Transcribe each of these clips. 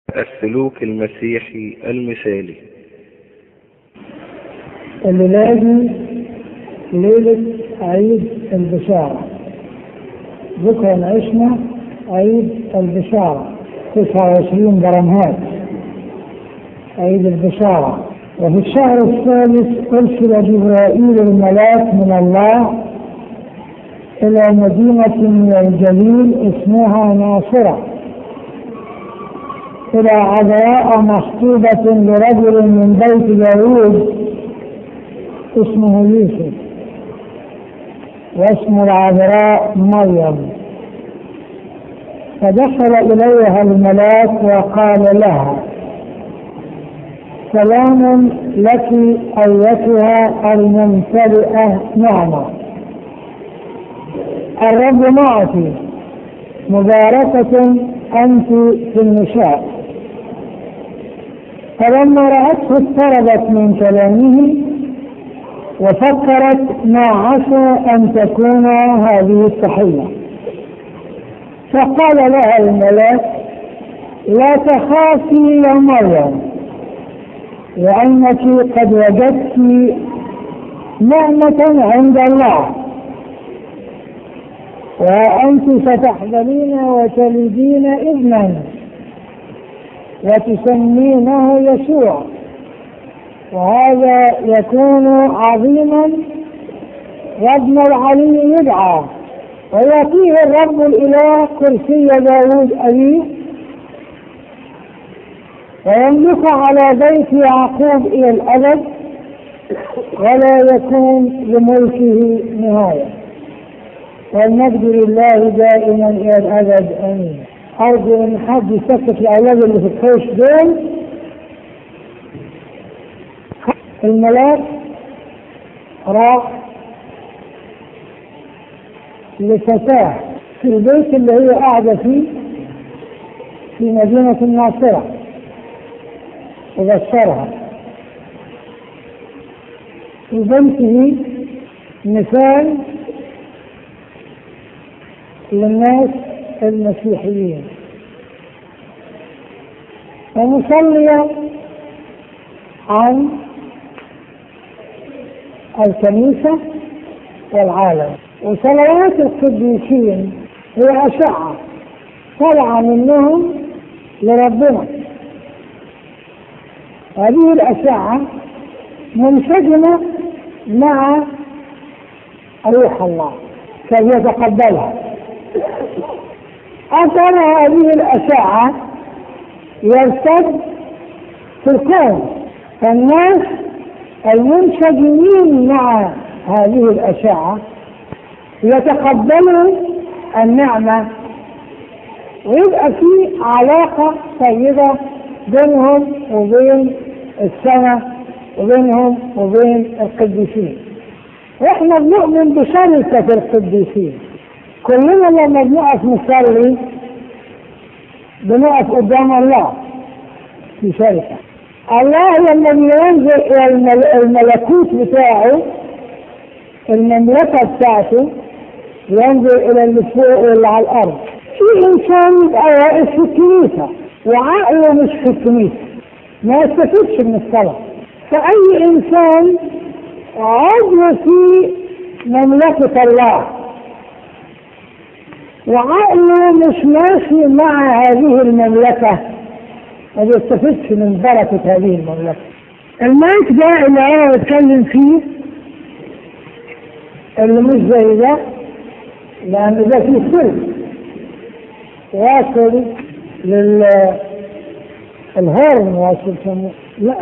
السلوك المسيحي المثالي الليلة دي ليلة عيد البشارة بكرة عشنا عيد البشارة 29 برمهات عيد البشارة وفي الشهر الثالث أرسل جبرائيل الملاك من الله إلى مدينة من الجليل اسمها ناصرة إلى عذراء مخطوبة لرجل من بيت داوود اسمه يوسف واسم العذراء مريم فدخل إليها الملاك وقال لها سلام لك أيتها الممتلئة نعمة الرب معك مباركة أنت في النساء فلما رأته اضطربت من كلامه وفكرت ما عسى أن تكون هذه التحية فقال لها الملاك لا تخافي يا مريم لأنك قد وجدت نعمة عند الله وأنت ستحزنين وتلدين ابنا وتسمينه يسوع وهذا يكون عظيما وابن العلي يدعى ويأتيه الرب الإله كرسي داود أبيه ويملك على بيت يعقوب إلى الأبد ولا يكون لملكه نهاية والمجد لله دائما إلى الأبد آمين أرجو أن حد يسكت الأولاد اللي في الحوش دول الملاك راح لفتاة في البيت اللي هي قاعدة فيه في مدينة الناصرة وبشرها وبنته مثال للناس المسيحيين ومصلية عن الكنيسة والعالم وصلوات القديسين هي أشعة طالعة منهم لربنا هذه الأشعة منسجمة مع روح الله كي يتقبلها أثر هذه الأشعة يرتد في الكون فالناس المنسجمين مع هذه الأشعة يتقبلوا النعمة ويبقى في علاقة طيبة بينهم وبين السماء وبينهم وبين القديسين واحنا بنؤمن بشركة القديسين كلنا لما بنقف نصلي بنقف قدام الله في شركة الله لما بينزل الى الملكوت بتاعه المملكة بتاعته ينزل الى اللي فوق واللي على الارض في انسان يبقى واقف في الكنيسة وعقله مش في الكنيسة ما يستفيدش من الصلاة فأي إنسان عضو في مملكة الله وعقله مش ماشي مع هذه المملكة ما بيستفدش من بركة هذه المملكة المايك ده اللي أنا بتكلم فيه اللي مش زي ده لأن ده فيه سر واصل لل الهورن واصل سمو لا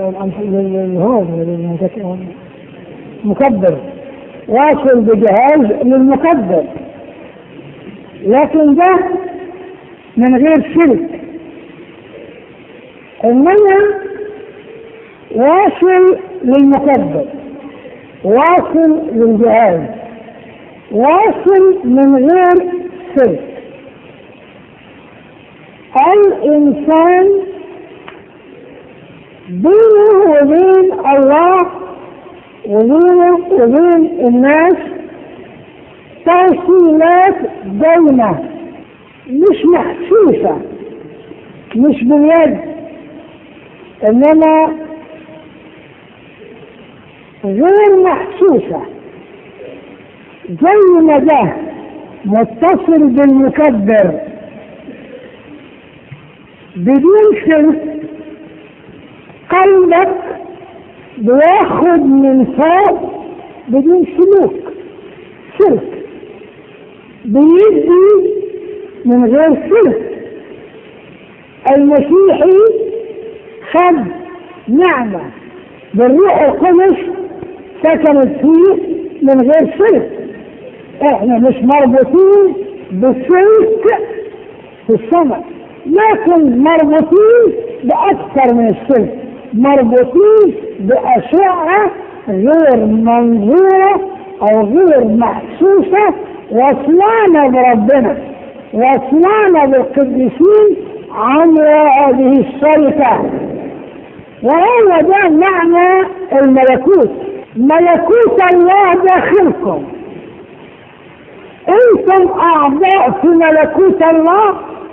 للهورن مكبر واصل بجهاز للمكبر لكن ده من غير شرك انما واصل للمكبر واصل للجهاز واصل من غير شرك الإنسان بينه وبين الله وبينه وبين الناس توصيلات دايمة مش محسوسة مش باليد انما غير محسوسة زي ما ده متصل بالمكبر بدون شرك قلبك بياخد من فوق بدون سلوك شرك بيدي من غير شرك المسيحي خد نعمة بالروح القدس سكنت فيه من غير شرك احنا مش مربوطين بالشرك في السماء لكن مربوطين بأكثر من الشرك مربوطين بأشعة غير منظورة أو غير محسوسة وصلانا بربنا وصلانا بالقديسين عن هذه الشركة وهو ده معنى الملكوت ملكوت الله داخلكم انتم اعضاء في ملكوت الله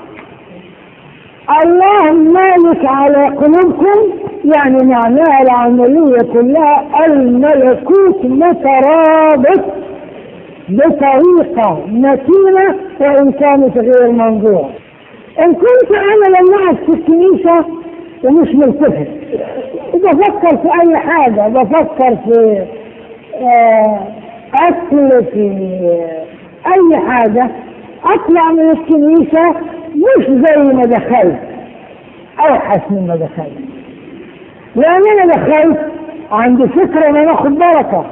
الله مالك على قلوبكم يعني معناها العملية كلها الملكوت مترابط بطريقة متينة وإن كانت غير منظورة إن كنت أنا لما أقعد في الكنيسة ومش ملتفت بفكر في أي حاجة بفكر في آه، أكل في أي حاجة أطلع من الكنيسة مش زي ما دخلت أوحش مما دخلت لأن أنا دخلت عندي فكرة إن أنا آخد بركة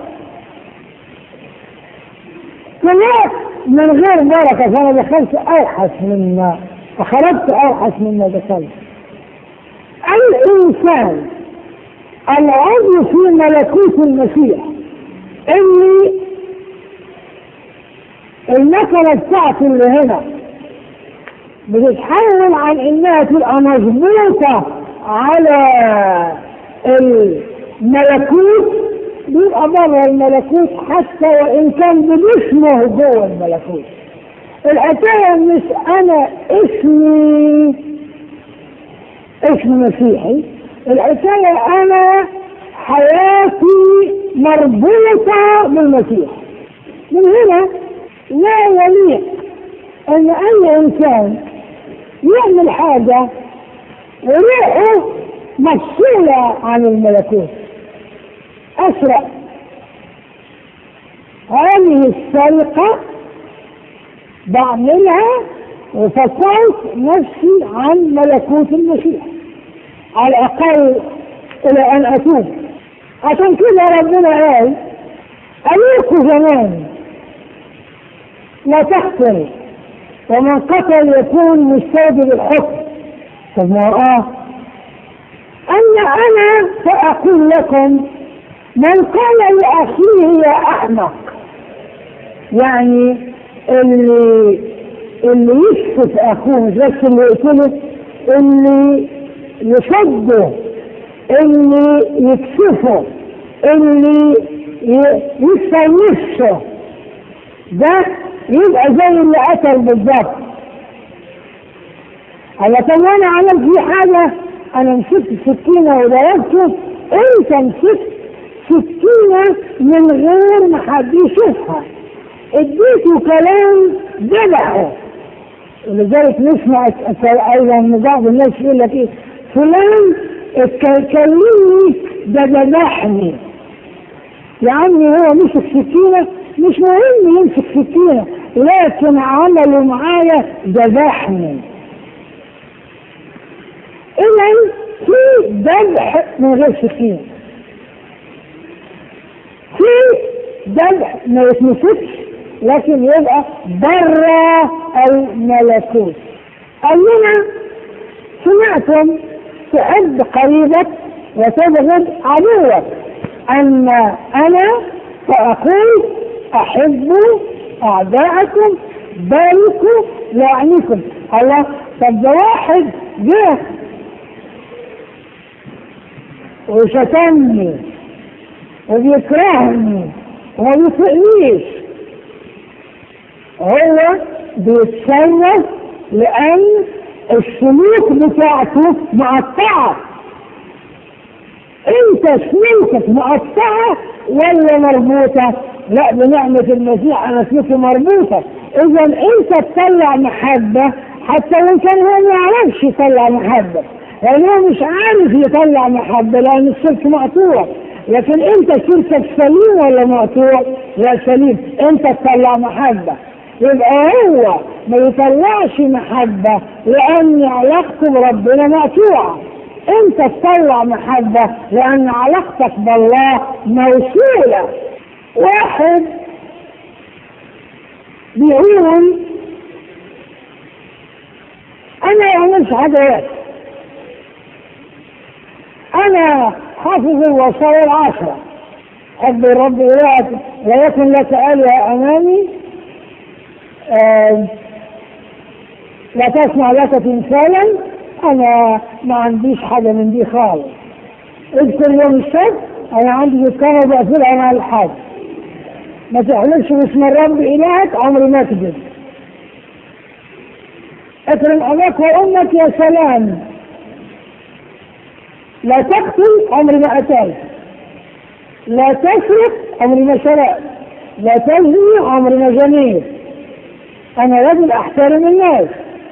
طلعت من غير بركة فأنا دخلت أوحش مما وخرجت أوحش مما دخلت الإنسان العضو في ملكوت المسيح اللي المكنة بتاعته اللي هنا بتتحول عن انها تبقى مظبوطة على الملكوت بيبقى بره الملكوت حتى وان كان بجسمه جوه الملكوت الحكاية مش انا اسمي اسم مسيحي الحكاية انا حياتي مربوطة بالمسيح من هنا لا يليق ان اي انسان يعمل حاجة وروحه مفصولة عن الملكوت اسرع هذه السرقة بعملها وفصلت نفسي عن ملكوت المسيح على الاقل الى ان اتوب عشان كده ربنا قال أليكوا زمان لا تقتل ومن قتل يكون مستوجب الحكم طب ما هو اه أن أنا سأقول لكم من قال لأخيه يا أحمق يعني اللي اللي يسكت أخوه مش بس اللي يقتله اللي يصده اللي يكسفه اللي يكسر نفسه ده يبقى زي اللي قتل بالظبط انا طب انا عملت فيه حاجه انا مسكت سكينه وضربته انت مسكت سكينه من غير ما حد يشوفها اديته كلام ذبحه ولذلك نسمع ايضا ان بعض الناس يقول لك ايه فلان كلمني ده ذبحني يا عمي هو مسك سكينه مش مهم يمسك سكينه لكن عمله معايا ذبحني اذا في ذبح من غير سكينه في ذبح ما يتمسكش لكن يبقى بره الملكوت قال لنا سمعتم تحب قريبك وتبغض عدوك أن أنا فأقول أحبوا أعداءكم باركوا لعنيكم الله طب ده واحد جه وشتمني وبيكرهني وما بيطيقنيش هو بيتصرف لأن السلوك بتاعته مقطعة انت سلوكك مقطعة ولا مربوطة لا بنعمة المسيح انا سلوكي مربوطة اذا انت تطلع محبة حتى وان كان هو ما يعرفش يطلع محبة لان هو مش عارف يطلع محبة لان السلك مقطوع لكن انت سلكك سليم ولا مقطوع؟ لا سليم انت تطلع محبة يبقى هو ما يطلعش محبة لأن علاقته بربنا مقطوعة أنت تطلع محبة لأن علاقتك بالله موصولة واحد بيقول أنا ما مش حاجات أنا حافظ الوصايا العشرة حب الرب إلهك لا يكن لك آلهة أمامي آه لا تسمع لك تمثالا انا ما عنديش حاجه من دي خالص اذكر يوم السبت انا عندي دكانه بقفلها مع الحاج ما تحلفش باسم الرب الهك عمري ما تجد اكرم اباك وامك يا سلام لا تقتل عمري ما قتلت لا تسرق عمري ما سرقت لا تزني عمري ما زنيت انا رجل احترم الناس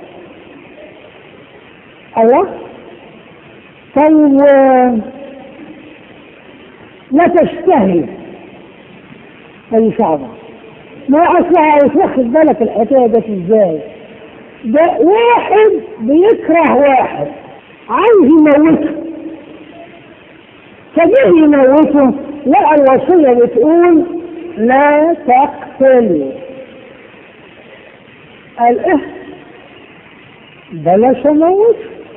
الله طيب لا تشتهي هذه صعبة ما أصلها واخد بالك الحكاية دي ازاي ده واحد بيكره واحد عايز يموته فجيه يموته لا الوصية بتقول لا تقتل قال ايه بلاش اموت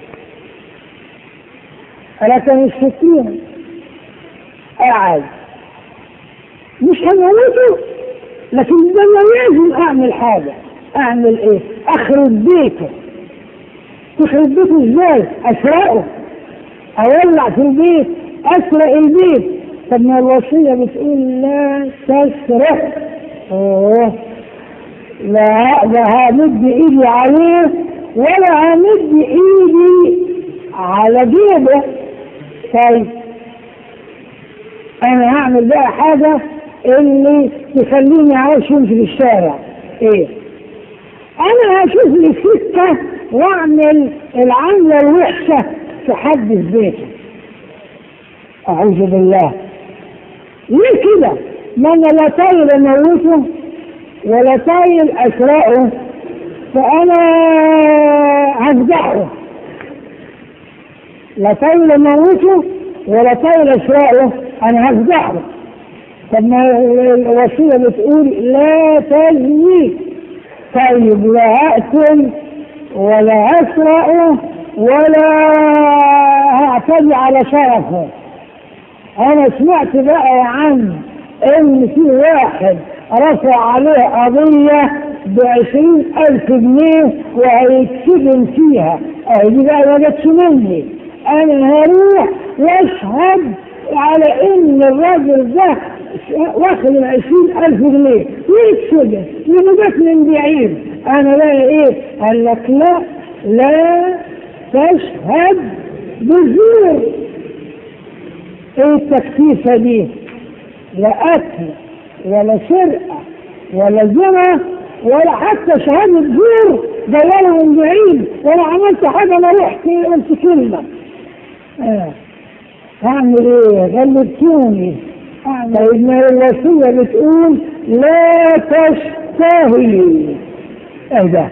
انا كان الستين قاعد مش هموته لكن ده انا لازم اعمل حاجه اعمل ايه اخرب بيته تخرب بيته ازاي اسرقه اولع في البيت اسرق البيت طب ما الوصيه بتقول لا تسرق اوه لا ده همد ايدي عليه ولا همد ايدي على جيبه طيب انا هعمل بقى حاجة اللي تخليني عايش يمشي في الشارع ايه انا هشوف لي سكة واعمل العملة الوحشة في حد في بيته اعوذ بالله ليه كده ما انا لا طايل اموته ولا طايل اسرقه فانا هفجعه لا طايل اموته ولا طايل اسرقه انا هفجعه طب ما الوصية بتقول لا تزني طيب لا اقتل ولا اسرقه ولا هعتدي على شرفه انا سمعت بقى يا عم ان في واحد رفع عليه قضية بعشرين ألف جنيه وهيتسجن فيها أهي دي بقى ما جاتش مني أنا هروح وأشهد على إن الراجل ده واخد العشرين ألف جنيه ويتسجن لأنه جات من بعيد أنا بقى إيه؟ قال لك لا لا تشهد بزور إيه التكتيفة دي؟ لا قتل ولا سرقة ولا زنا ولا حتى شهادة زور جاية من بعيد ولا عملت حاجة أنا رحت قلت كلمة آه. أعمل إيه؟ غلبتوني طيب ما الوصية بتقول لا تشتهي إيه ده؟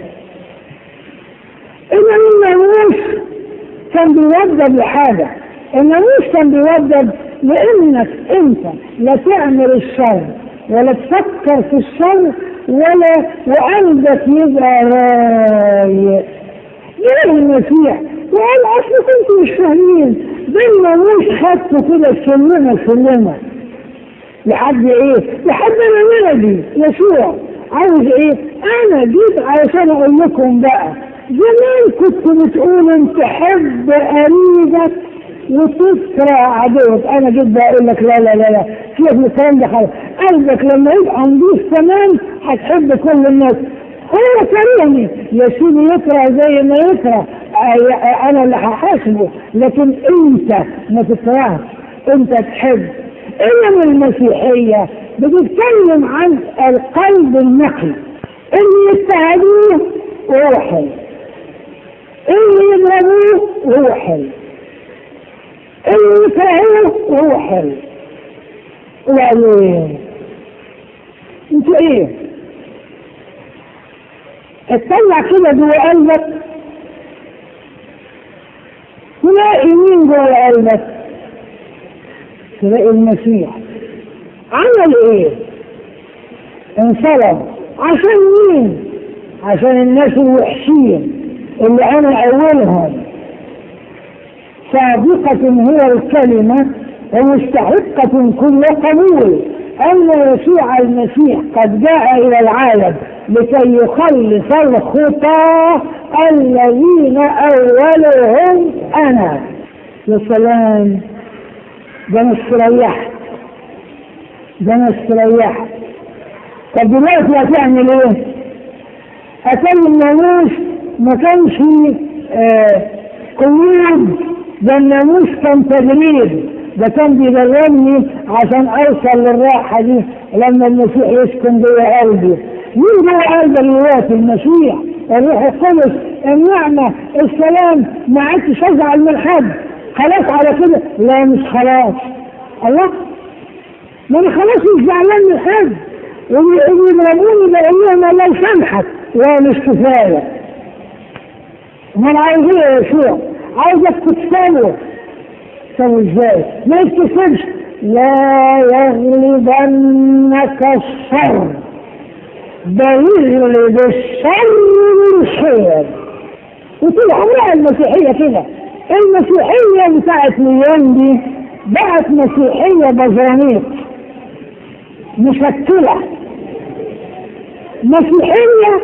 إذا الناموس كان بيوجب لحاجة الناموس كان بيوجب لانك انت لا تعمل الشر ولا تفكر في الشر ولا وقلبك يبقى رايق جه المسيح وقال اصل كنتوا مش فاهمين ده الناموس خدته كده سلمه سلمه لحد ايه؟ لحد انا ولدي يسوع عاوز ايه؟ انا جيت علشان اقول لكم بقى زمان كنت بتقول انت حب قريبك وتكره عدوك انا جيت بقول لك لا لا لا لا سيبك من الكلام ده خالص قلبك لما يبقى نضيف تمام هتحب كل الناس هو كرهني يا سيدي يكره زي ما يكره أي- انا اللي هحاسبه لكن انت ما تكرهش انت تحب انما المسيحيه بتتكلم عن القلب النقي اللي يتهدوه وهو حلو اللي يضربوه وهو حلو اللي يكرهوه وهو حلو وبعدين انتوا ايه اطلع كده جوه قلبك تلاقي مين جوه قلبك تلاقي المسيح عمل ايه انصرف عشان مين عشان الناس الوحشين اللي انا اولهم صادقة هي الكلمة ومستحقة كل قبول أن يسوع المسيح قد جاء إلى العالم لكي يخلص الخطاة الذين أولهم أنا يا سلام ده أنا استريحت ده أنا استريحت طب دلوقتي هتعمل إيه؟ أتم الناموس ما كانش آه قيود ده الناموس كان تدريب ده كان بيدربني عشان اوصل للراحه دي لما المسيح يسكن جوه قلبي مين جوه قلبي دلوقتي المسيح الروح القدس النعمه السلام ما عدتش ازعل من حد خلاص على كده لا مش خلاص الله ما انا خلاص مش زعلان من حد ويضربوني بقول لهم الله يسامحك لا مش كفايه ما انا عايز ايه يا يسوع عايزك تكسبه تسوي ازاي ما يتكسبش لا يغلبنك الشر بل يغلب الشر بالخير وطول عمرها المسيحية كده المسيحية بتاعت مليون دي بقت مسيحية بزرانيط مشكلة مسيحية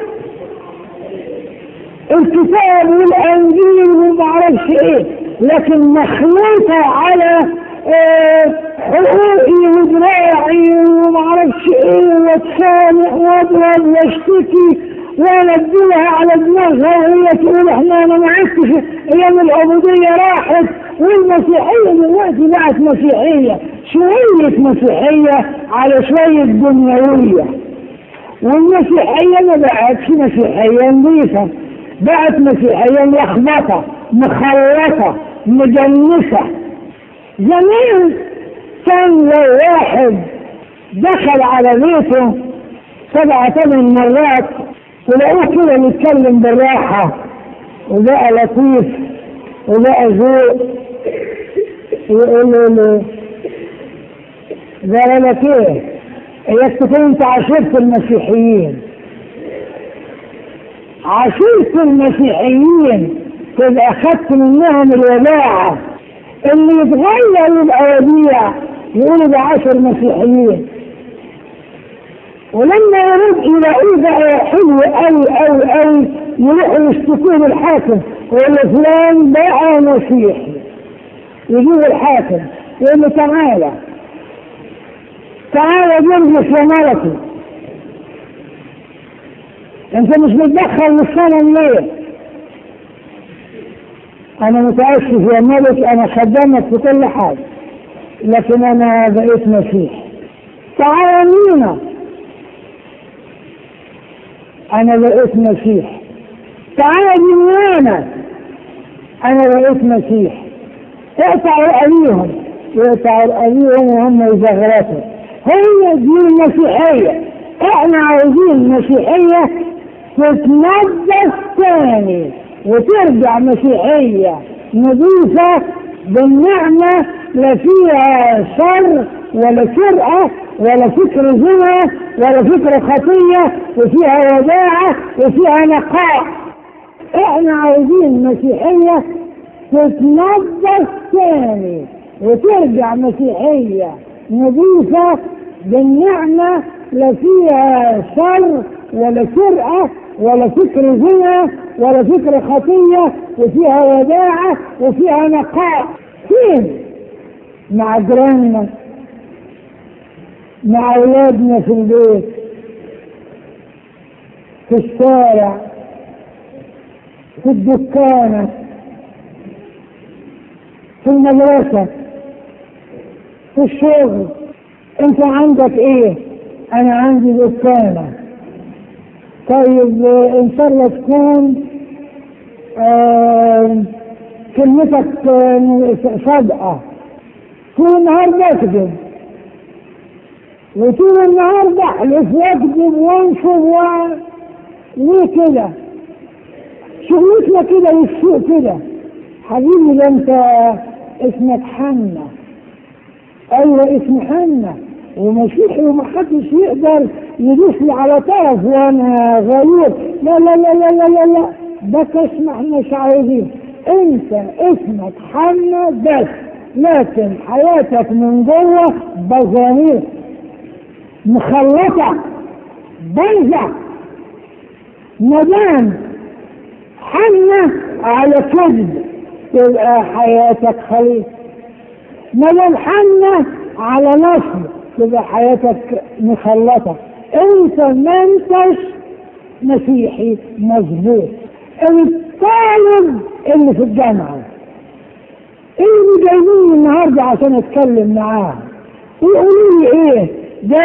الكتاب والانجيل وما اعرفش ايه لكن مخلوطه على آه، حقوقي ودراعي وما اعرفش ايه واتخانق واضرب واشتكي وانزلها على دماغها وهي تقول احنا انا ما عدتش ايام العبوديه راحت والمسيحيه دلوقتي بقت مسيحيه شويه مسيحيه على شويه دنيويه والمسيحيه ما بقتش مسيحيه نظيفه بقت مسيحية ملخبطة مخلطة مجنسة زمان كان لو واحد دخل على بيته سبع ثمان مرات ولقوه كده بيتكلم بالراحة وبقى لطيف وبقى ذوق يقول له ده لك ايه؟ اياك تكون انت عشرة المسيحيين عشيرة المسيحيين تبقى خدت منهم الوداعة اللي يتغير يبقى وديع يقولوا ده عشر مسيحيين ولما يرد يلاقوه بقى حلو قوي قوي قوي يروحوا يشتكوه للحاكم يقول له فلان بقى مسيحي يجيب الحاكم يقول له تعالى تعالى جرجس يا ملكي انت مش متدخل للصنم ليه انا متاسف يا ملك انا خدامك في كل حاجه لكن انا بقيت مسيح تعالى مينا انا بقيت مسيح تعالى دنيانا انا بقيت مسيح اقطعوا رأيهم يقطعوا رأيهم وهم يزغرتوا هي دي المسيحية احنا عايزين مسيحية تتنظف تاني وترجع مسيحية نظيفة بالنعمة لا فيها شر ولا سرقة ولا فكر زنا ولا فكر خطية وفيها وداعة وفيها نقاء احنا عايزين مسيحية تتنظف تاني وترجع مسيحية نظيفة بالنعمة لا فيها شر ولا سرقة ولا فكر زنا ولا فكر خطية وفيها وداعة وفيها نقاء فين؟ مع جيراننا مع أولادنا في البيت في الشارع في الدكانة في المدرسة في الشغل انت عندك ايه انا عندي دكانة طيب ان شاء الله تكون آه كلمتك آه، صادقة طول النهار بكذب وطول النهار بحلف واكذب وانشر و ليه كده؟ شغلتنا كده والسوق كده حبيبي ده انت اسمك حنا ايوه اسم حنا ومسيحي ومحدش يقدر يدوس لي على طرف وانا غيور لا لا لا لا لا لا لا ده اسم احنا مش عايزين انت اسمك حنا بس لكن حياتك من جوه بزانير مخلطة بيضة مدام حنة على كذب تبقى حياتك خليط مدام حنة على نصب تبقى حياتك مخلطة انت ما انتش مسيحي مظبوط الطالب اللي في الجامعة اللي جايبيني النهارده عشان اتكلم معاه يقولوا لي ايه ده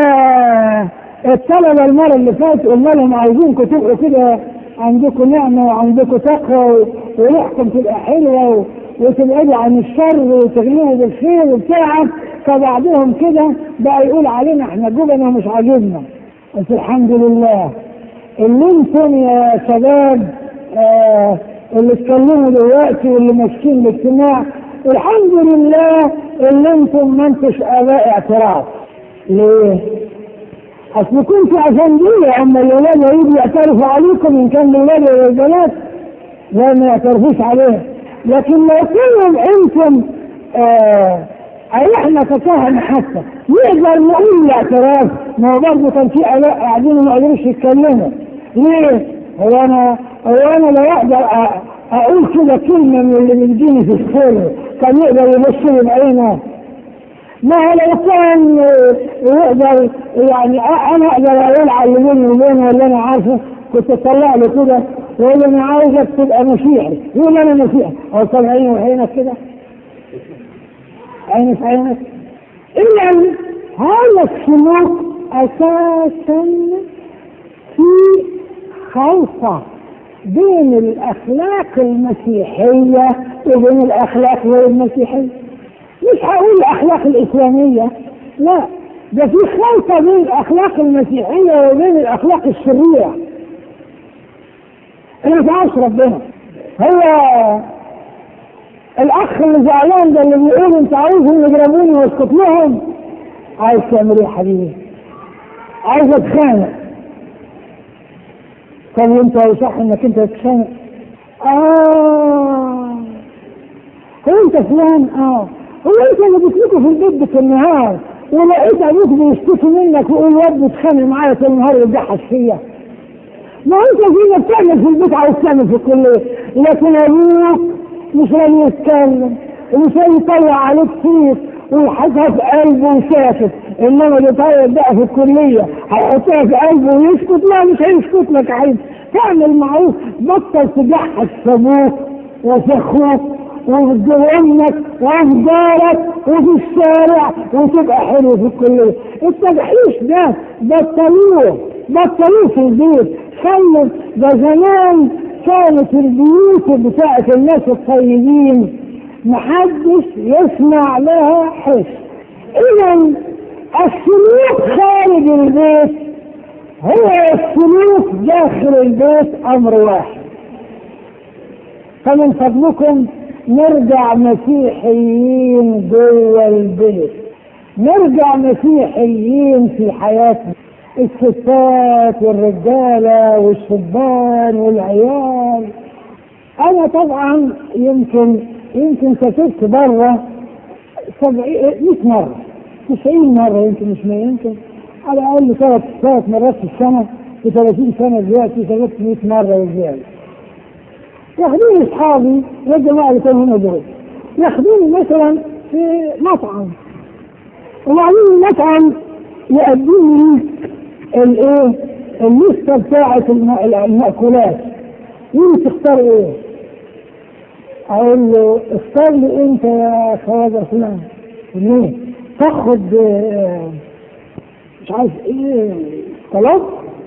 الطلبة المرة اللي فاتت قلنا لهم عايزينكم تبقوا كده عندكم نعمة وعندكم تقوى وريحكم تبقى حلوة وتبعدوا عن الشر وتغلبوا بالخير وبتاع فبعضهم كده بقى يقول علينا احنا جبنا مش عاجبنا قلت الحمد لله اللي انتم يا شباب آه اللي اتكلموا دلوقتي واللي ماسكين الاجتماع الحمد لله اللي انتم ما انتش اباء اعتراف ليه؟ اصل كنتوا افنديه اما الاولاد يريدوا يعترفوا عليكم ان كان الاولاد ولا البنات لا ما يعترفوش عليه لكن لو كنتم انتم آه احنا ككهنة حتى نقدر نقول الاعتراف ما هو برضه كان في اباء قاعدين ما قدروش يتكلموا ليه؟ هو انا هو انا لا اقدر أ- اقول كده كلمه من اللي بيجيني في السر كان يقدر يبص لي بعينه ما هو لو كان آه، يقدر يعني أ- انا اقدر اقول على اللي بيني وبينه اللي انا عارفه كنت اطلع له كده واقول له انا عايزك تبقى مسيحي يقول انا مسيحي هو كان عيني وعينك كده عيني في عينك اذا هذا السلوك اساسا في خلطه بين الاخلاق المسيحيه وبين الاخلاق غير المسيحيه مش هقول الاخلاق الاسلاميه لا ده في خلطه بين الاخلاق المسيحيه وبين الاخلاق الشريره انا ما تعرفش ربنا هو الاخ اللي زعلان ده اللي بيقول انت عاوزهم يضربوني واسكت لهم عايز تعمل ايه يا حبيبي؟ عايز اتخانق طب وانت صح انك انت تتخانق؟ اه هو انت فلان اه هو انت اللي بتلقوا في البيت بالنهار ولقيت ابوك بيشتكي منك ويقول واد بيتخانق معايا طول النهار ويضحك فيا ما انت فينا بتعمل في البيت عاوز تعمل في الكليه لكن ابوك مش راضي يتكلم ومش راضي يطلع عليك فيك ويحطها في قلبه وساكت انما اللي طيب بقى في الكليه هيحطها في قلبه ويسكت لا مش هيسكت لك عايز تعمل معروف بطل تجحد في ابوك وفي اخوك وفي امك وفي جارك وفي الشارع وتبقى حلو في الكليه التجحيش ده بطلوه بطلوه في البيت خلوا ده زمان كانت البيوت بتاعت الناس الطيبين محدش يسمع لها حس اذا السلوك خارج البيت هو السلوك داخل البيت امر واحد فمن فضلكم نرجع مسيحيين جوه البيت نرجع مسيحيين في حياتنا الستات والرجالة والشبان والعيال أنا طبعا يمكن يمكن سافرت بره سبعين 100 مرة 90 مرة يمكن مش 100 يمكن على الأقل ثلاث ثلاث مرات في السنة في 30 سنة دلوقتي سافرت 100 مرة وزيادة ياخدوني أصحابي والجماعة اللي كانوا هنا دول ياخدوني مثلا في مطعم وبعدين المطعم يقدم لي الايه الليسته بتاعت الم- المأكولات مين تختار ايه؟ اقول له اختار لي انت يا خواجه فلان ليه؟ تاخد آه، مش عارف ايه طلب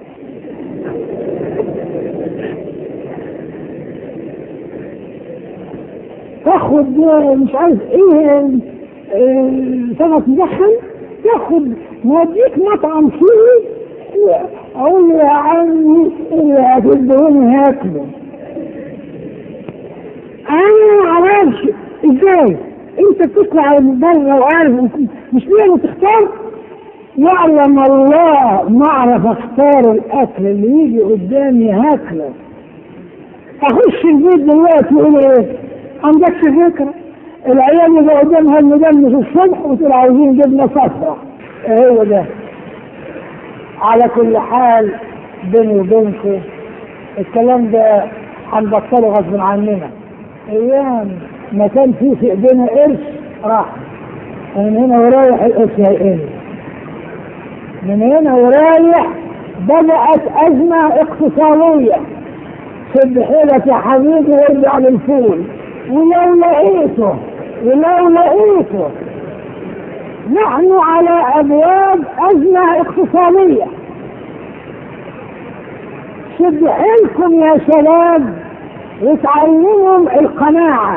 تاخد آه، مش عارف ايه آه، سمك مدخن تاخد نوديك مطعم سوري اقول له يا عمي اللي هتدوني هاكله انا ما اعرفش ازاي انت بتطلع من بره وعارف مش ليه تختار يعلم الله ما اعرف اختار الاكل اللي يجي قدامي هاكله اخش البيت دلوقتي يقول ايه عندكش فكره العيال اللي قدامها المدمس الصبح وتقول عاوزين جبنه صفراء إيه هو ده على كل حال بيني وبينكم الكلام ده هنبطله غصب عننا ايام ما كان في في ايدينا قرش راح من هنا ورايح القرش هيقل من هنا ورايح بدأت أزمة اقتصادية شد حيلك يا حبيبي وارجع للفول ولو لقيته ولو لقيته نحن على أبواب أزمة اقتصادية شد حيلكم يا شباب وتعلموا القناعة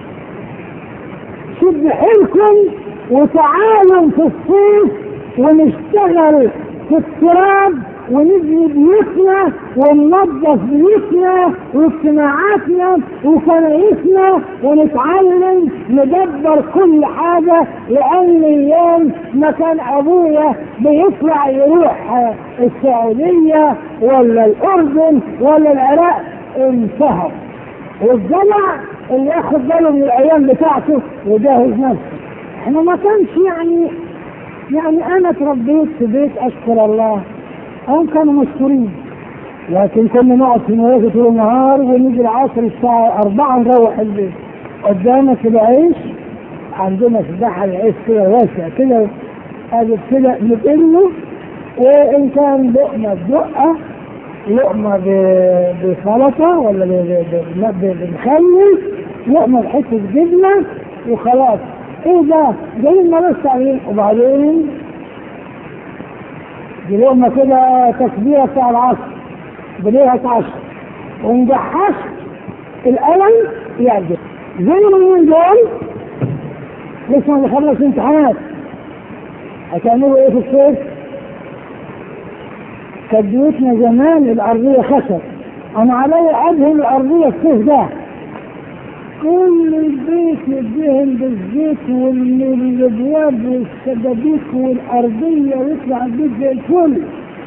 شد حيلكم وتعالوا في الصيف ونشتغل في التراب ونبني بيوتنا وننظف بيوتنا واجتماعاتنا وكنايسنا ونتعلم ندبر كل حاجة لأن اليوم ما كان أبويا بيطلع يروح السعودية ولا الأردن ولا العراق انتهى والجمع اللي ياخد باله من الأيام بتاعته وجاهز نفسه احنا ما كانش يعني يعني انا اتربيت في بيت اشكر الله هم كانوا مشكورين لكن كنا نقعد في نوادي طول النهار ونيجي العصر الساعة 4 نروح البيت قدامك العيش عندنا في بحر العيش كده واسع كده ادي كده نقله وان كان لقمة بدقة لقمة ب- بسلطة ولا ب- ب- ب- بمخلل لقمة بحتة جبنة وخلاص ايه ده؟ جايين بس عليه وبعدين دي لقمة كده تكبيرة بتاع العصر بديها عشر ونجحش القلم يعجب زي ما اليومين دول لسه ما نخلص امتحانات هتعملوا ايه في الصيف؟ كانت بيوتنا زمان الأرضية خشب أنا علي أدهن الأرضية الصيف ده كل البيت يدهن بالزيت والابواب والسجاديك والارضيه ويطلع البيت زي الفل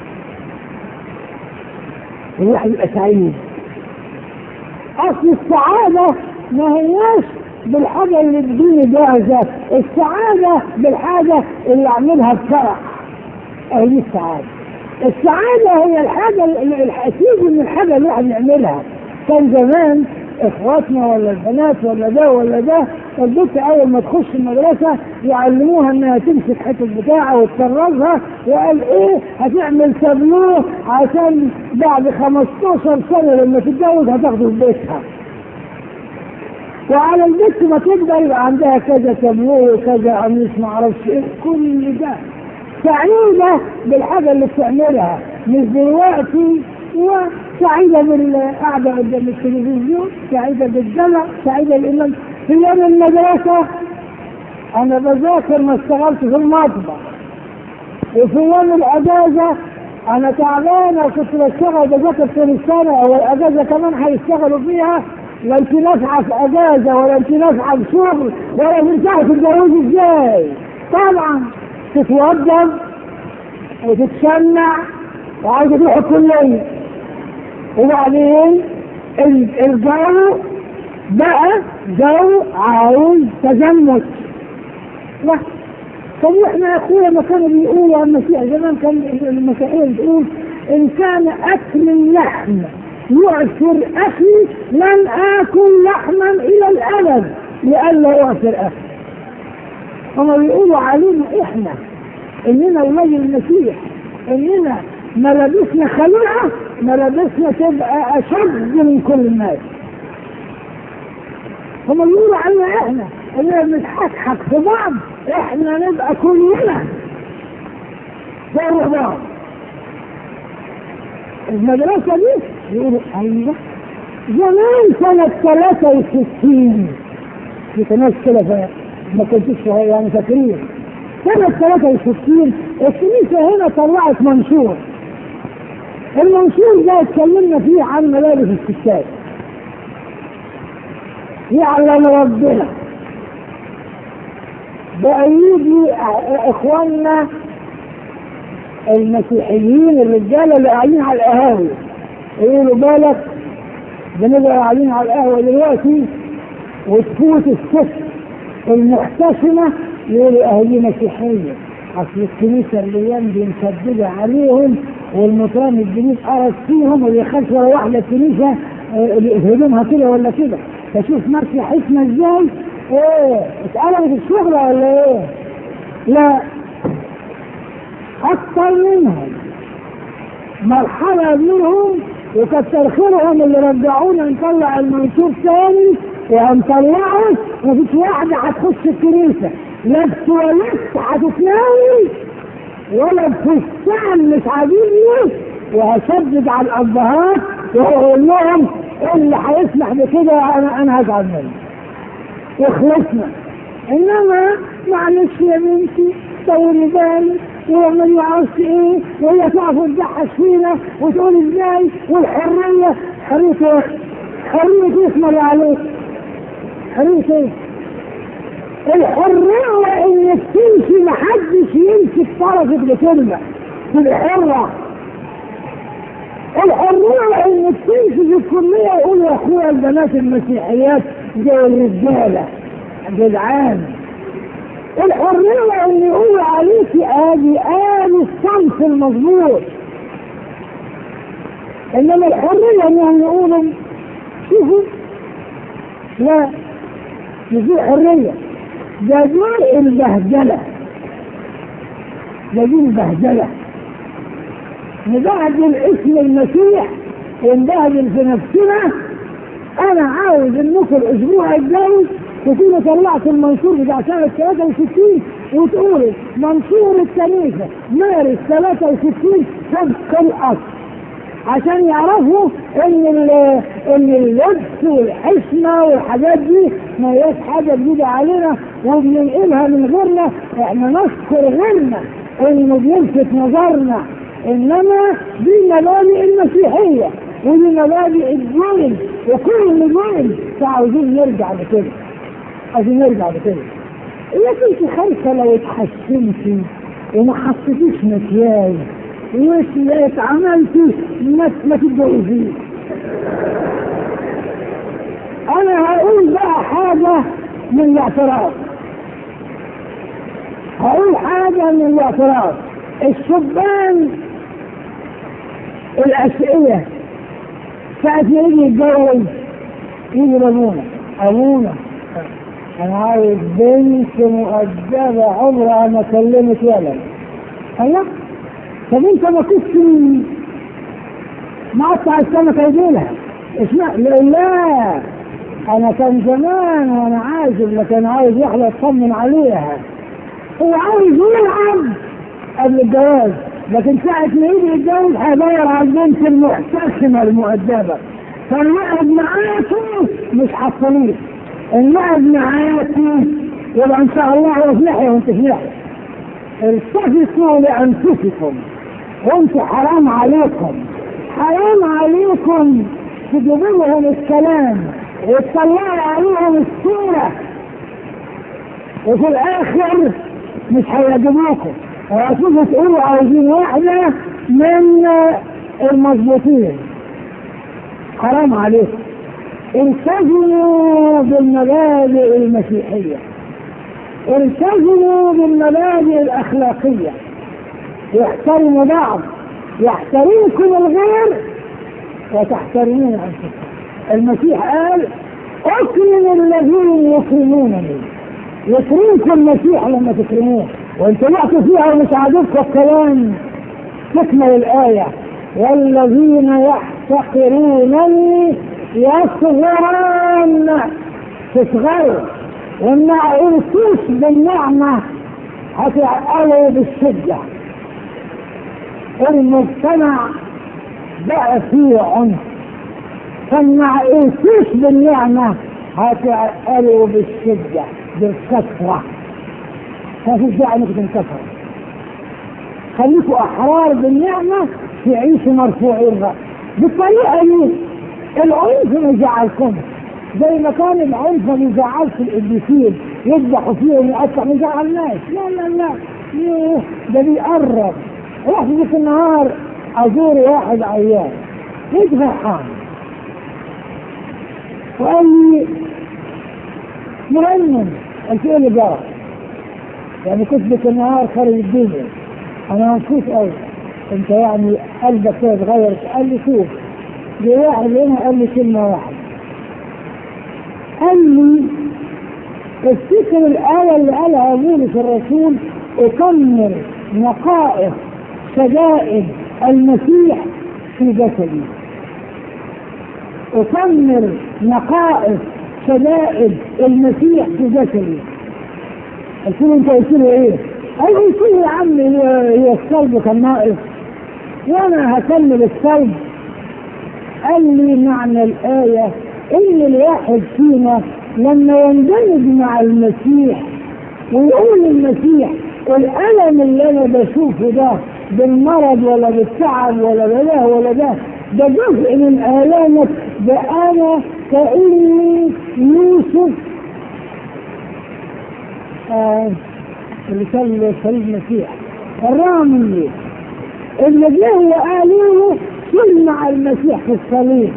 الواحد يبقى سعيد اصل السعاده ما هياش بالحاجه اللي تجيني جاهزه السعاده بالحاجه اللي اعملها بفرح اهي دي السعاده السعاده هي الحاجه اللي اللي تيجي من الحاجه اللي الواحد يعملها كان زمان اخواتنا ولا البنات ولا ده ولا ده البنت اول ما تخش المدرسه يعلموها انها تمسك حته بتاعه وتطرزها وقال ايه هتعمل تابلوه عشان بعد 15 سنه لما تتجوز هتاخده في بيتها وعلى البنت ما تقدر يبقى عندها كذا تابلوه وكذا قميص ما اعرفش ايه كل ده سعيدة بالحاجة اللي بتعملها مش دلوقتي وسعيدة بالقعدة قدام التلفزيون سعيدة بالدلع سعيدة بإنك في يوم المدرسة أنا بذاكر ما اشتغلت في المطبخ وفي يوم الأجازة أنا تعبان وكنت بشتغل بذاكر في السنة والأجازة كمان هيشتغلوا فيها لا أنت نافعة في أجازة ولا أنت نافعة في شغل ولا تنفعي تتجوزي إزاي طبعا تتوضب وتتشمع وعايزة تروح الكلية وبعدين ال- الجو بقى جو عاوز تزمت لا طب احنا يا اخويا ما كانوا بيقولوا عن المسيح زمان كان المسيحية بتقول ان كان اكل اللحم يعثر اخي لن اكل لحما الى الابد لئلا يعثر اخي هما بيقولوا علينا احنا اننا ولي المسيح اننا ملابسنا خليعة ملابسنا تبقى أشد من كل الناس هم يقولوا علينا احنا اللي بنتحكحك في بعض احنا نبقى كلنا زي بعض المدرسة دي يقولوا ايوه زمان سنة 63 في ناس كده ما كنتش يعني فاكرين سنة 63 الكنيسة هنا طلعت منشور المنشور ده اتكلمنا فيه عن ملابس الستات يعلم ربنا بقى يجي اخواننا المسيحيين الرجاله اللي قاعدين على القهاوي يقولوا بالك بنبقى قاعدين على القهوه دلوقتي وتفوت الست المحتشمه يقولوا اهلي مسيحيه اصل الكنيسه الايام دي مسدده عليهم والمطران الجديد قرص فيهم واللي يخش ورا واحده الكنيسه هدومها كده ولا كده فشوف ماشيه حكمه ازاي ايه اتقلبت الشغل ولا ايه؟ لا اكثر منهم مرحلة منهم وكتر خيرهم اللي رجعونا نطلع المنشور تاني وهنطلعه مفيش واحدة هتخش الكنيسة لا بتواليت هتتناول ولا بفستان مش عاجبني وهشدد على الابهات واقول لهم اللي هيسمح بكده انا انا هزعل منه وخلصنا انما معلش يا بنتي طولي بالك واعملي عرس ايه وهي تقف وتضحك فينا وتقول ازاي والحريه حريه ايه؟ حريه اسمها عليك حريه ايه؟ الحريه انك تمشي محدش يمسك طرفك بكلمه تبقى حره الحريه انك تمشي في الكليه يقول يا اخويا البنات المسيحيات زي الرجاله جدعان الحرية اللي يقول عليك ادي آل الصنف المظبوط انما الحرية انهم يقولوا شوفوا لا مفيش حرية ده دي البهدلة ده دي البهدلة نبهدل اسم المسيح ونبهدل في نفسنا انا عاوز انكم الاسبوع الجاي تكونوا طلعتوا المنشور بتاع سنة 63 وتقولوا منشور الكنيسة مارس 63 طبق الأصل عشان يعرفوا ان ان اللبس والحشمه والحاجات دي ما هياش حاجه جديده علينا وبننقلها من غيرنا احنا نشكر غيرنا انه بيلفت نظرنا انما دي مبادئ المسيحيه ودي مبادئ الدين وكل دين فعاوزين نرجع لكده عايزين نرجع لكده لكن انت خايفه لو اتحسنتي وما حطيتيش مكياج واتعملتي ما ما تتجوزيش انا هقول بقى حاجه من الاعتراف هقول حاجه من الاعتراف الشبان الأسئلة ساعة يجي يتجوز يجي لابونا أبونا أنا عاوز بنت مؤدبة عمرها ما كلمت ولد الله طب أنت ما كنت مقطع السمكة يجيلها اسمع لا أنا كان زمان وأنا عازب لكن عاوز واحدة أطمن عليها هو عاوز يلعب قبل الجواز لكن ساعة ما يجي يتجوز هيدور على البنت المحتشمة المؤدبة فالوعد معاكم مش حصليه الوعد معاكم يبقى ان شاء الله افلحي وانت تفلحي التفتوا لانفسكم وانتوا حرام عليكم حرام عليكم تجيبوا لهم الكلام وتطلعوا عليهم السيرة وفي الاخر مش هيعجبوكم وهتيجوا تقولوا عايزين واحدة من المظبوطين حرام عليكم التزموا بالمبادئ المسيحية التزموا بالمبادئ الأخلاقية يحترموا بعض يحترمكم الغير وتحترمون أنفسكم المسيح قال أكرم الذين يكرمونني يكرمكم المسيح لما تكرموه وانتوا وقتوا فيها ومش عاجبكم الكلام تكمل الآية والذين يحتقرونني يصغرون تصغروا وما يلقوش بالنعمة هتعقلوا بالشدة المجتمع بقى فيه عنف فما يلقوش بالنعمة هتعقلوا بالشدة بالكثرة ما فيش داعي انكم تنكسروا خليكوا احرار بالنعمة تعيشوا مرفوعين بقى بالطريقة دي العنف ما يزعلكم زي ما كان العنف ما يزعلش القديسين يذبحوا فيهم ويقطع ما يزعلناش لا لا لا يوه ده بيقرب رحت في النهار ازور واحد عيان ليش فرحان وقال لي مرنم قلت ايه اللي جرى؟ يعني كنت بك النهار خارج الدنيا انا مبسوط قوي انت يعني قلبك كده اتغير قال لي شوف جه واحد هنا قال لي كلمه واحده قال لي افتكر الآية اللي قالها بولس الرسول أكمل نقائص شدائد المسيح في جسدي أكمل نقائص شدائد المسيح في جسدي قلت له انت قلت له ايه؟ قال لي قلت له يا عم هي هي الصلب كان ناقص وانا هكمل الصلب قال لي معنى الآية إن الواحد فينا لما يندمج مع المسيح ويقول المسيح الألم اللي أنا بشوفه ده بالمرض ولا بالتعب ولا بده ولا ده ده جزء من آلامك ده أنا كأني يوسف آه اللي كان صليب المسيح الرامي اللي جه وقالوا له كن مع المسيح في الصليب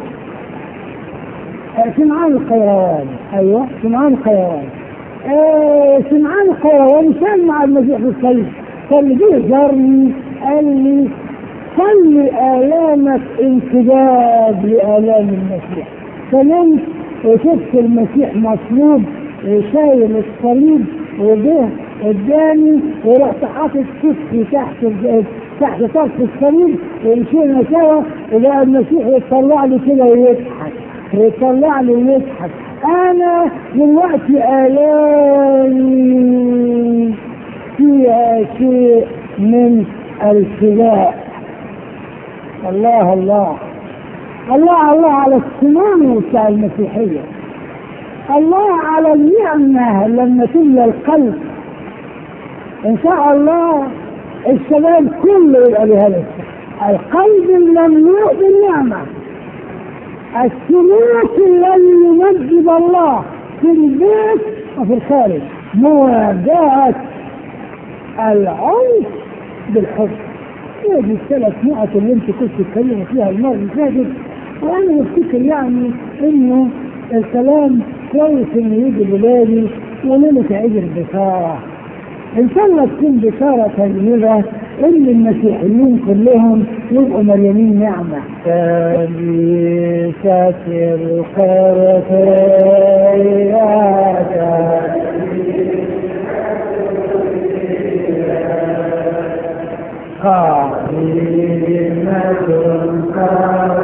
سمعان القيرواني ايوه سمعان القيرواني آه سمعان القيرواني كان مع المسيح في الصليب قال لي جه زارني قال لي خلي آلامك امتداد لآلام المسيح فنمت وشفت المسيح مصلوب وشايل الصليب وجه قدامي ورحت حاطط كتفي تحت تحت طرف الصليب ومشينا سوا وبقى المسيح يطلع لي كده ويضحك يطلع لي ويضحك انا دلوقتي الامي فيها شيء من الفداء الله الله الله الله على السنان بتاع المسيحية الله على النعمة لما تملى القلب إن شاء الله الشباب كله يبقى بهذا القلب المملوء بالنعمة السلوك الذي يمجد الله في البيت وفي الخارج مواجهة العنف بالحب هي دي الثلاث نقط اللي انت كنت تتكلموا فيها المرة اللي فاتت وانا بفتكر يعني انه الكلام كويس انه يجي بلادي وليلة عيد البشارة ان شاء الله تكون بشارة طيبة ان المسيحيين كلهم يبقوا مليانين نعمة كنيسة القرطيات قائمة